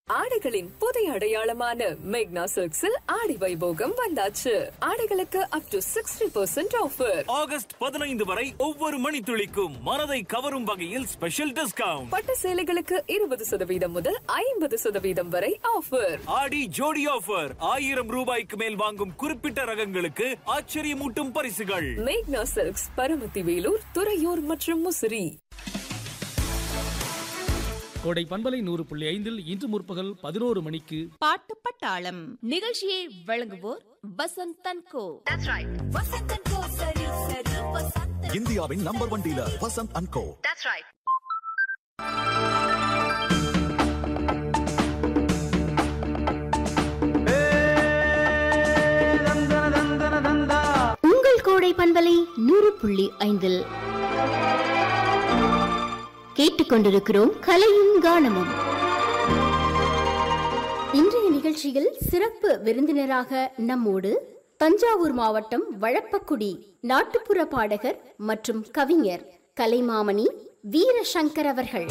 ஆடைகளின் புதிய அடையாளமான மேக்னா சில்க்ஸில் ஆடி வைபோகம் வந்தாச்சு ஆடைகளுக்கு up to sixty percent offer August பதினைந்து வரை ஒவ்வொரு மணித்துளிக்கும் மனதை கவரும் வகையில் ஸ்பெஷல் டிஸ்கவுண்ட் பட்டு சேலைகளுக்கு இருபது சதவீதம் முதல் ஐம்பது சதவீதம் வரை ஆஃபர் ஆடி ஜோடி ஆஃபர் ஆயிரம் ரூபாய்க்கு மேல் வாங்கும் குறிப்பிட்ட ரகங்களுக்கு ஆச்சரியமூட்டும் பரிசுகள் மேக்னா சில்க்ஸ் பரமத்தி வேலூர் துறையூர் மற்றும் முசிறி கோடை பண்பலை நூறு புள்ளி ஐந்தில் இன்று முற்பகல் பதினோரு மணிக்கு பாட்டு பட்டாளம் நிகழ்ச்சியை வழங்குவோர் வசந்த் தன்கோ இந்தியாவின் number one dealer Vasanth and co உங்கள் கோடை பண்பலை நூறு புள்ளி ஐந்தில் கேட்டுக்கொண்டிருக்கிறோம் கலையும் கானமும் இன்றைய நிகழ்ச்சியில் சிறப்பு விருந்தினராக நம்மோடு தஞ்சாவூர் மாவட்டம் வழப்பக்குடி நாட்டுப்புற பாடகர் மற்றும் கவிஞர் கலைமாமணி வீரசங்கர் அவர்கள்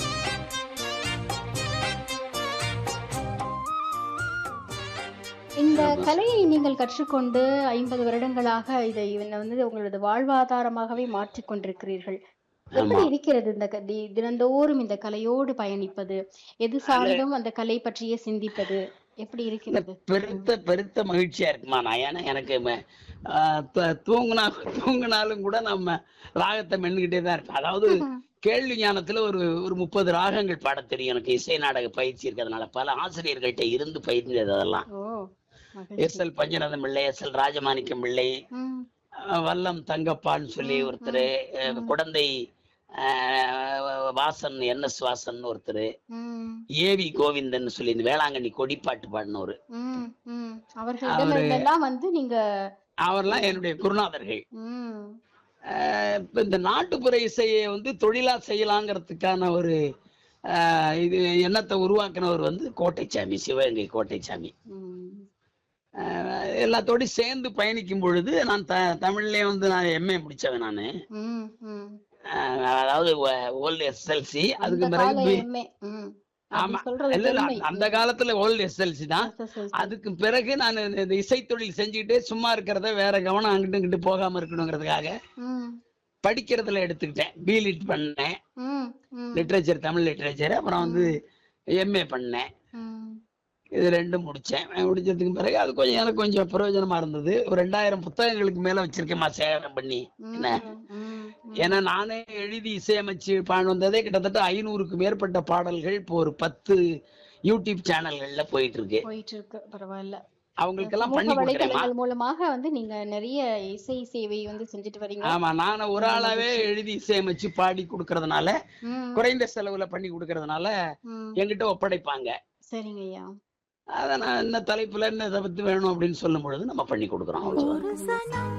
இந்த கலையை நீங்கள் கற்றுக்கொண்டு ஐம்பது வருடங்களாக இதை வந்து உங்களது வாழ்வாதாரமாகவே மாற்றிக் கொண்டிருக்கிறீர்கள் எப்படி இருக்கிறது இந்த க- தி- தினந்தோறும் இந்த கலையோடு பயணிப்பது எது சார்ந்தும் அந்த கலை பற்றியே சிந்திப்பது எப்படி இருக்கிறது பெருத்த பெருத்த மகிழ்ச்சியா இருக்குமா நான் ஏன்னா எனக்கு ம- ஆஹ் த- தூங்குனா தூங்குனாலும் கூட நம்ம ராகத்தை மென்னுகிட்டே தான் இருப்பேன் அதாவது கேள்வி ஞானத்துல ஒரு ஒரு முப்பது ராகங்கள் பாடத் தெரியும் எனக்கு இசை நாடக பயிற்சி இருக்கிறதுனால பல ஆசிரியர்கள்ட்ட இருந்து பயிர்ந்தது அதெல்லாம் ஓ எஸ் எல் பஞ்சநாதன் பிள்ளை எஸ் எல் ராஜமாணிக்கம் பிள்ளை ம், ஆஹ் வல்லம் தங்கப்பான்னு சொல்லி ஒருத்தர் குடந்தை ஆஹ் வாசன் என் எஸ் வாசன் ஒருத்தர் ம், ஏவி கோவிந்தன் சொல்லி இந்த வேளாங்கண்ணி கொடிப்பாட்டு பாடினவர் ம், ம். அவர்களிடமெல்லாம் வந்து நீங்க அவர்லாம் என்னுடைய குருநாதர்கள் ம், ஆஹ் இப்ப இந்த நாட்டுப்புற இசையை வந்து தொழிலா செய்யலாங்கிறதுக்கான ஒரு ஆஹ் இது எண்ணத்தை உருவாக்குனவர் வந்து கோட்டைச்சாமி சிவகங்கை கோட்டைச்சாமி ம். ஆஹ் எல்லாத்தோடயும் சேர்ந்து பயணிக்கும் பொழுது நான் த தமிழ்லயே வந்து நான் எம்ஏ முடிச்சவன் நான் ம், ம். அதாவது ஓல்டு எஸ்எல்சி அதுக்கு அந்த பிறகு கால பி- எம்ஏ, ம். ஆமா அப்படி சொல்றது இல்ல இல்ல பெருமை. அந்த காலத்துல ஓல்டு எஸ்எல்சி தான் SSLC. அதுக்கு பிறகு நான் இந்த இசைத்தொழில் செஞ்சுக்கிட்டே சும்மா இருக்கிறத வேற கவனம் அங்கிட்டு இங்கிட்டு போகாம இருக்கணுங்கிறதுக்காக ம், படிக்கிறதுல எடுத்துக்கிட்டேன் பிலிட் பண்ணேன் ம், ம், லிட்ரேச்சர் தமிழ் லிட்ரேச்சர் அப்புறம் வந்து எம்ஏ பண்ணேன் ம். இது ரெண்டும் முடிச்சேன் முடிச்சதுக்கு பிறகு அது கொஞ்சம் எனக்கு கொஞ்சம் பிரயோஜனமா இருந்தது ஒரு ரெண்டாயிரம் புத்தகங்களுக்கு மேல வச்சிருக்கேன்மா சேகரம் பண்ணி என்ன ம், ம், ஏன்னா நானே எழுதி இசையமைச்சு பாடு வந்ததே கிட்டத்தட்ட ஐநூறுக்கு மேற்பட்ட பாடல்கள் இப்போ ஒரு பத்து யூடியூப் சேனல்கள்ல போயிட்டு இருக்கு போயிட்டு இருக்கு பரவாயில்ல அவங்களுக்கெல்லாம் சமூக பண்ணி கொடுக்குறேம்மா வலைதளங்கள் மூலமாக வந்து நீங்க நிறைய இசை சேவை வந்து செஞ்சுட்டு வரீங்க ஆமா நான் ஒரு ஆளாவே எழுதி இசையமைச்சு பாடி கொடுக்கறதுனால ம், குறைந்த செலவுல பண்ணி கொடுக்கறதுனால ம். என்கிட்ட ஒப்படைப்பாங்க சரிங்க ஐயா அதை நான் என்ன தலைப்புல என்ன இதை பத்தி வேணும் அப்படின்னு சொல்லும் பொழுது நம்ம பண்ணி கொடுக்குறோம் அவ்வளவுதான்